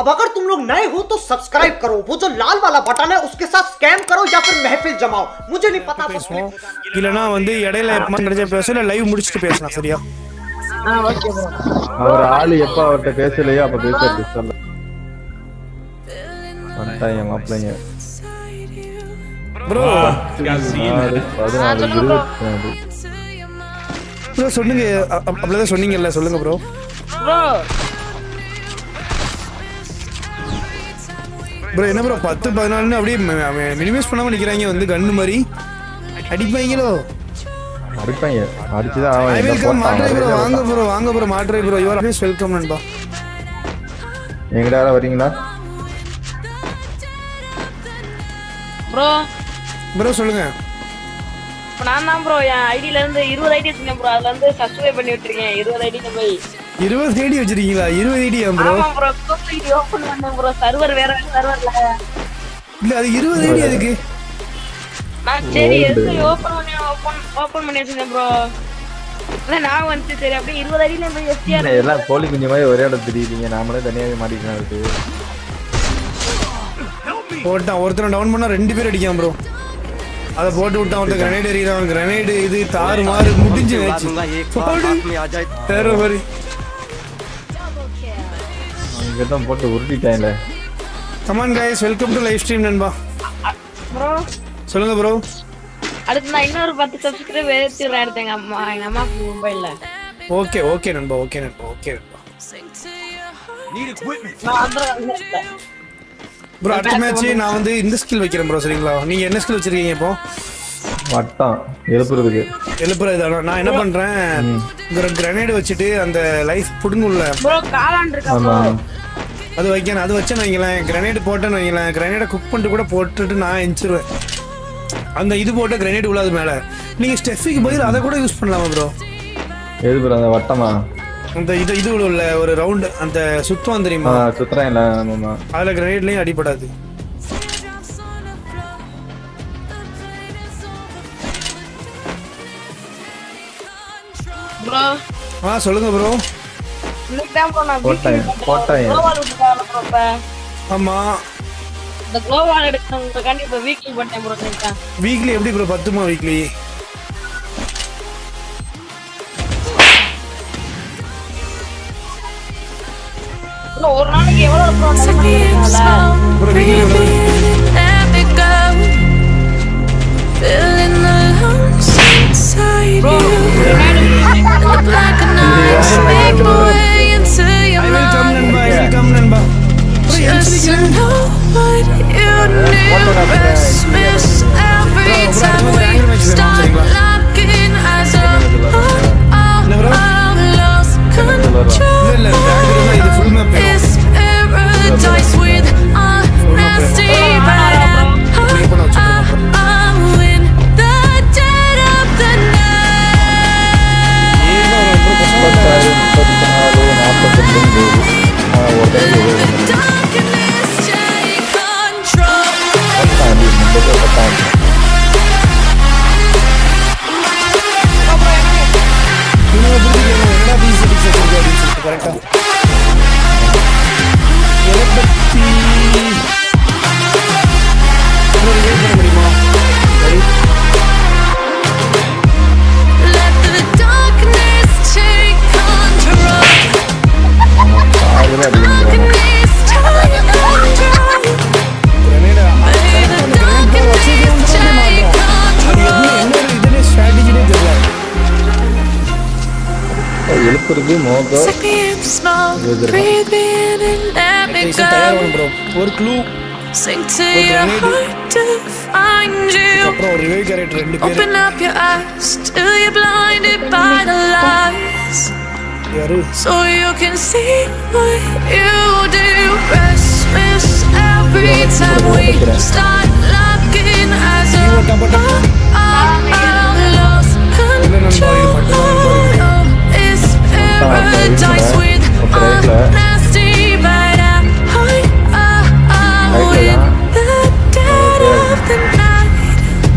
अब अगर तुम लोग नए हो तो सब्सक्राइब करो वो जो लाल वाला बटन है उसके साथ स्कैम करो या फिर महफिल जमाओ मुझे नहीं पता बस பேசுவோம் இல்லைன்னா வந்து இடையில எப்ப கிடைச்ச பேச இல்லை லைவ் முடிச்சுட்டு பேசலாம் சரியா ஆ ஓகே ப்ரோ அவர் ஆளு எப்ப அவர்கிட்ட பேசலையோ அப்ப பேசுறது சொல்ல வந்துட்டாங்க மாப்பிள்ளைங்க ப்ரோ பதினாறு பதினாலு இருபத்தி நாலு ப்ரோ சொன்னீங்க அ- அ- அப்படிதான் சொன்னீங்கல்ல சொல்லுங்க ப்ரோ ப்ரோ ப்ரோ என்ன ப்ரோ பத்து பதினாலுன்னு அப்படியே மினிமைஸ் பண்ணாம நிக்கிறாங்க வந்து கண்ணு மாதிரி அடிப்பாங்களோ அடிப்பாங்க அடிச்சுதான் அவன் ஐ என்ன வெல்கம் போட்டான் மாட்ரை ப்ரோ அவன் வாங்க ப்ரோ வாங்க ப்ரோ மாட்ரை ப்ரோ யுவர் ஆல்வேஸ் வெல்கம் நண்பா எங்கடா யாரா வரீங்களா ப்ரோ ப்ரோ சொல்லுங்க இப்போ நான் தான் ப்ரோ என் ஐடியில இருந்து இருபது ஐடி வச்சிருக்கேன் ப்ரோ அதுல இருந்து சப்ஸ்கிரைப் பண்ணி விட்டுருக்கேன் இருபது ஐடி போய் இருபது ஐடி வச்சிருக்கீங்களா இருபது ஐடியா ப்ரோ ஆமா ப்ரோ கோப் ஐடி ஓபன் பண்ணேன் ப்ரோ சர்வர் வேற சர்வர்ல இல்ல அது இருபது ஐடி அதுக்கு நான் சரி எதுக்கு ஓபன் பண்ணி ஓபன் ஓபன் பண்ணி வச்சிருந்தேன் ப்ரோ இல்ல நான் வந்து சரி அப்படியே இருபது ஐடியில போய் எஸ்டிஆர் என்ன எல்லாம் கோழி குஞ்சு மாதிரி ஒரே இடம் தெரியுதுங்க நாமளே தனியாக மாட்டிக்கலாம் இருக்கு போட்டான் ஒருத்தனை டவுன் பண்ணா ரெண்டு பேர் அடிக்கான் ப்ரோ அதை போட்டு விட்டான் ஒருத்தன் கிரனைட் எறிகிறான் கிரனைடு இது தாறு மாறு முடிஞ்சு வச்சு வேற மாதிரி இங்க தான் போட்டு உருட்டிட்டாங்கல come on guys welcome to live stream நண்பா ப்ரோ சொல்லுங்க ப்ரோ அடுத்து நான் இன்னொரு பத்து சப்ஸ்கிரைப் ஏற்றிடுறேன் எடுத்து எங்க அம்மா எங்க அம்மா மொபைல்ல ஓகே ஓகே நண்பா ஓகே நண்பா ஓகே நண்பா நான் வந்துடுறேன் ப்ரோ அடுத்த மேட்ச் நான் வந்து இந்த ஸ்கில் வைக்கிறேன் ப்ரோ சரிங்களா நீங்க என்ன ஸ்கில் வச்சிருக்கீங்க இப்போ வட்டம் எழுப்புறதுக்கு எழுப்புற இதான நான் என்ன பண்றேன் கிரனேடு வச்சுட்டு அந்த லைஃப் புடுங்குள்ள ப்ரோ காலான் இருக்கா ஆமா அது வைக்கணும் அது வச்சேன்னு வைங்களேன் கிரனேட் போட்டேன்னு வைங்களேன் கிரனேடை குக் பண்ணிட்டு கூட போட்டுட்டு நான் எஞ்சிருவேன் அந்த இது போட்ட கிரனேட் உள்ளது மேல நீங்க ஸ்டெஃபிக்கு பதில் அதை கூட யூஸ் பண்ணலாமா ப்ரோ எழுப்புற அந்த வட்டமா அந்த இது இது உள்ள ஒரு ரவுண்ட் அந்த சுத்தம் தெரியுமா சுத்துறேன் இல்ல ஆமாமா அதுல கிரனேட்லயும் அடிபடாது ப்ரோ ஆ சொல்லுங்க ப்ரோ இன்னைக்கு தான் ப்ரோ நான் போட்டாங்க, போட்டாங்க. குளோவால் விட்டுட்டாங்க ப்ரோ இப்ப ஆமா இந்த குளோவால் எடுக்கணுன்றக்காண்டி இப்ப வீக்லி பண்ணேன் ப்ரோ இன்னைக்கு தான் வீக்லி எப்படி ப்ரோ பத்துமா வீக்லி ப்ரோ ஒரு நாளைக்கு எவ்வளவு ப்ரோ ப்ரோ வீக்லி எவ்வளவு Feeling the lumps inside you. Look like a knife, make my way into your I will come mind. நண்பா ஐ வில் கம் நண்பா bro Just to know what you need. Restless every time we start locking eyes up. I'm lost control. இல்ல இல்ல bank இருந்தா இது full map It's paradise with honesty, but I'm, I'm in the dead of the night. முப்பத்தாறு முப்பத்தி நாலு நாற்பத்தொன்பது ஒரே Darkness take control. பத்தாண்டு முப்பது பத்தாண்டு என்னடா பீஸ் அடிச்சு வச்சிருக்க அப்படின்னு சொல்லிட்டு கரெக்டா எழுபத்தி ப்ரோ ரிவைவ் பண்ண முடியுமா சரி Let the darkness take control. ஆயிரம் அடிக்கணும் Darkness take control. கிரனேடா May the darkness take அது control. என்ன என்ன ஒரு இதுல ஸ்ட்ராட்டஜினே தெரியல எழுப்புறது மோகம் Take me in smoke, breathe me in and let me guys தயார் go. பண்ணு ப்ரோ ஒரு clue Sink to your heart to find you. அப்புறம் ஒரு ரிவைவ் கேரக்டர் ரெண்டு பேர் Open up your eyes till you're blinded by the lies. யாரு So you can see what you do. Restless every time we start locking eyes up. I'm lost control. It's paradise with honesty, but I'm in the dead of the night.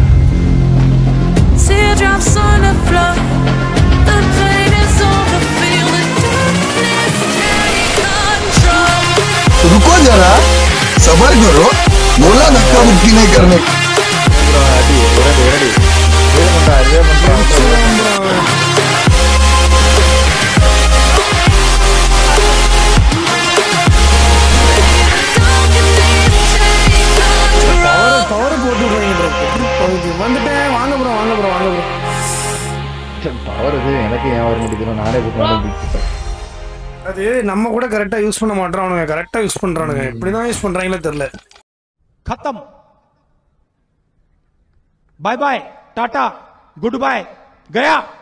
Teardrops on the floor. The pain is over. Feel the darkness take control. रुको जरा सबर करो बोला धक्का मुक्की नहीं करने का। அடி இரடி இரடி இதே பண்றா இதே பண்றா பவர் பவர் போட்டு விடுறீங்க ப்ரோ வந்துட்டேன் வாங்க ப்ரோ வாங்க ப்ரோ வாங்க ப்ரோ பவர் இது எனக்கு ஏன் வர முடியுது நானே போட்டு அது நம்ம கூட கரெக்டா யூஸ் பண்ண மாட்டோம் கரெக்டா யூஸ் பண்றானுங்க இப்படிதான் யூஸ் பண்றாங்களே தெரியல खत्म bye bye tata good bye गया